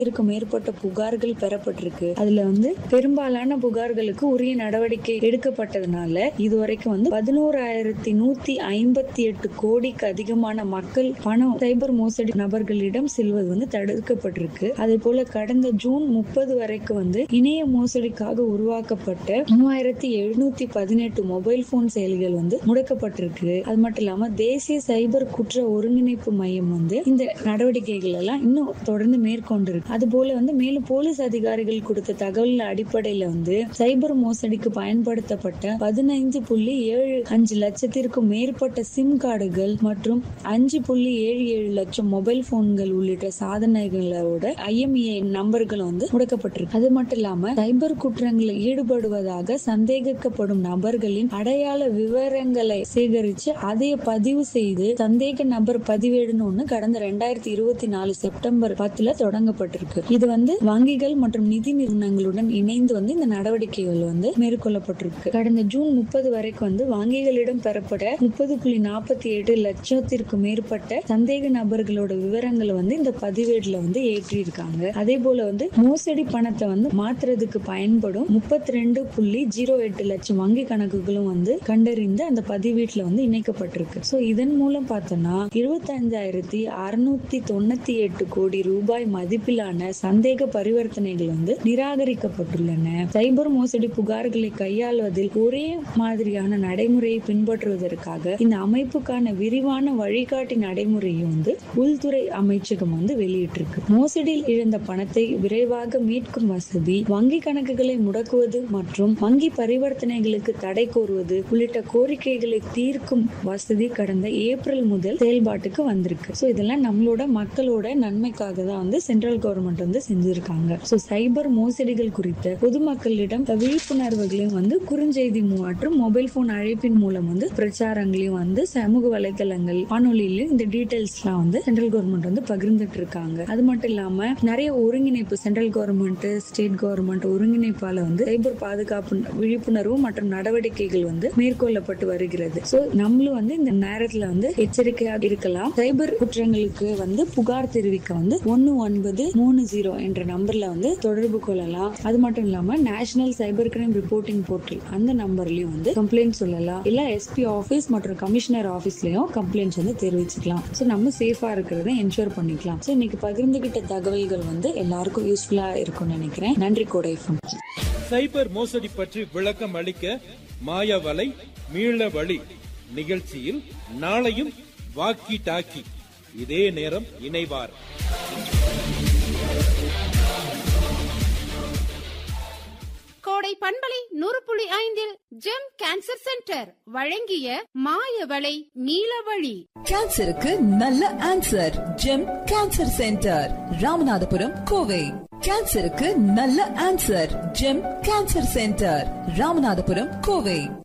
இருக்கும் மேற்பட்ட புகார்கள் பெறப்பட்டிருக்கு அதுல வந்து பெரும்பாலான புகார்களுக்கு உரிய நடவடிக்கை எடுக்கப்பட்டதுனால இதுவரைக்கும் வந்து பதினோராயிரத்தி நூத்தி ஐம்பத்தி எட்டு கோடிக்கு அதிகமான மக்கள் பணம் சைபர் மோசடி நபர்களிடம் செல்வது வந்து தடுக்கப்பட்டிருக்கு அதே போல கடந்த ஜூன் முப்பது வரைக்கும் வந்து இணைய மோசடிக்காக உருவாக்கப்பட்ட மூவாயிரத்தி எழுநூத்தி பதினெட்டு மொபைல் போன் செயலிகள் வந்து முடக்கப்பட்டிருக்கு அது மட்டும் இல்லாம தேசிய சைபர் குற்ற ஒருங்கிணைப்பு மையம் வந்து இந்த நடவடிக்கைகள் எல்லாம் இன்னும் தொடர்ந்து மேற்கொண்டிருக்கு அது போல வந்து மேலும் போலீஸ் அதிகாரிகள் கொடுத்த தகவல் அடிப்படையில வந்து சைபர் மோசடிக்கு பயன்படுத்தப்பட்ட பதினைந்து புள்ளி ஏழு அஞ்சு லட்சத்திற்கும் மேற்பட்ட சிம் கார்டுகள் மற்றும் அஞ்சு புள்ளி ஏழு ஏழு லட்சம் மொபைல் போன்கள் உள்ளிட்ட சாதனைகளோட ஐஎம்இஐ நம்பர்கள் வந்து முடக்கப்பட்டிருக்கு அது மட்டும் இல்லாம சைபர் குற்றங்களில் ஈடுபடுவதாக சந்தேகிக்கப்படும் நபர்களின் அடையாள விவரங்களை சேகரிச்சு அதை பதிவு செய்து சந்தேக நபர் பதிவேடுன்னு ஒண்ணு கடந்த ரெண்டாயிரத்தி இருபத்தி நாலு செப்டம்பர் பத்துல தொடங்கப்பட்டிருக்கு இது வந்து வங்கிகள் மற்றும் நிதி நிறுவனங்களுடன் இணைந்து வந்து இந்த நடவடிக்கைகள் வந்து மேற்கொள்ளப்பட்டிருக்கு கடந்த ஜூன் முப்பது வரைக்கும் வந்து வங்கிகளிடம் பெறப்பட்ட முப்பது புள்ளி நாற்பத்தி எட்டு லட்சத்திற்கு மேற்பட்ட சந்தேக நபர்களோட விவரங்களை வந்து இந்த பதிவேடுல வந்து ஏற்றியிருக்காங்க அதே போல வந்து மோசடி பணத்தை வந்து மாத்துறதுக்கு பயன்படும் முப்பத்தி ரெண்டு புள்ளி ஜீரோ எட்டு லட்சம் வங்கி கணக்குகளும் வந்து கண்டறிந்து அந்த பதிவேட்டுல வந்து இணைக்கப்பட்டிருக்கு சோ இதன் மூலம் பார்த்தோம்னா இருபத்தஞ்சாயிரத்தி அறுநூத்தி தொண்ணூத்தி எட்டு கோடி ரூபாய் மதிப்பிலான சந்தேக பரிவர்த்தனைகள் வந்து நிராகரிக்கப்பட்டுள்ளன சைபர் மோசடி புகார்களை கையாள்வதில் ஒரே மாதிரியான நடைமுறையை பின்பற்றுவதற்காக இந்த அமைப்புக்கான விரிவான வழிகாட்டி நடைமுறையை வந்து உள்துறை அமைச்சகம் வந்து வெளியிட்டிருக்கு மோசடியில் இழந்த பணத்தை விரைவாக மீட்கும் வசதி வங்கி கணக்குகளை முடக்குவது மற்றும் வங்கி பரிவர்த்தனைகளுக்கு தடை கோருவது உள்ளிட்ட கோரிக்கைகளை தீர்க்கும் வசதி கடந்த ஏப்ரல் முதல் செயல்பாட்டுக்கு வந்திருக்கு சோ இதெல்லாம் நம்மளோட மக்களோட நன்மைக்காக தான் வந்து சென்ட்ரல் கவர்மெண்ட் வந்து செஞ்சிருக்காங்க சோ சைபர் மோசடிகள் குறித்த பொதுமக்களிடம் விழிப்புணர்வுகளையும் வந்து குறுஞ்செய்தி மற்றும் மொபைல் போன் அழைப்பின் மூலம் வந்து பிரச்சாரங்களையும் வந்து சமூக வலைதளங்கள் வானொலியிலும் இந்த டீடைல்ஸ் எல்லாம் வந்து சென்ட்ரல் கவர்மெண்ட் வந்து பகிர்ந்துட்டு இருக்காங்க அது மட்டும் இல்லாம நிறைய ஒருங்கிணைப்பு சென்ட்ரல் கவர்மெண்ட் ஸ்டேட் கவர்மெண்ட் ஒருங்கிணைப்பால வந்து சைபர் பாதுகாப்பு விழிப்புணர்வு மற்றும் நடவடிக்கைகள் வந்து மேற்கொள்ளப்பட்டு வருகிறது சோ நம்மளும் வந்து இந்த நேரத்துல வந்து எச்சரிக்கையாக இருக்கலாம் சைபர் குற்றங்களுக்கு வந்து புகார் தெரிவிக்க வந்து ஒன்னு ஒன்பது மூணு ஜீரோ என்ற நம்பர்ல வந்து தொடர்பு கொள்ளலாம் அது மட்டும் இல்லாம national cyber crime reporting portal அந்த நம்பர்லயும் வந்து கம்ப்ளைண்ட் சொல்லலாம் இல்ல எஸ்பி ஆபீஸ் மற்றும் கமிஷனர் ஆபீஸ்லயும் கம்ப்ளைண்ட்ஸ் வந்து தெரிவிச்சுக்கலாம் சோ நம்ம சேஃபா இருக்கிறத என்ஷூர் பண்ணிக்கலாம் சோ இன்னைக்கு பகிர்ந்துகிட்ட தகவல்கள் வந்து எல்லாருக்கும் யூஸ்ஃபுல்லா இருக்கும்னு நினைக்கிறேன் நன்றி கோடைஃபம் சைபர் மோசடி பற்றி விளக்கம் அளிக்க மாயவலை மீள வழி நிகழ்ச்சியில் நாளையும் வாக்கி டாக்கி இதே நேரம் இணைவார் கோடை பண்பலை நூறு புள்ளி ஐந்தில் ஜெம் கேன்சர் சென்டர் வழங்கிய மாயவளை நீலவழி கேன்சருக்கு நல்ல answer Gem cancer centre Ramanathapuram Kovai கேன்சருக்கு நல்ல answer Gem cancer centre Ramanathapuram Kovai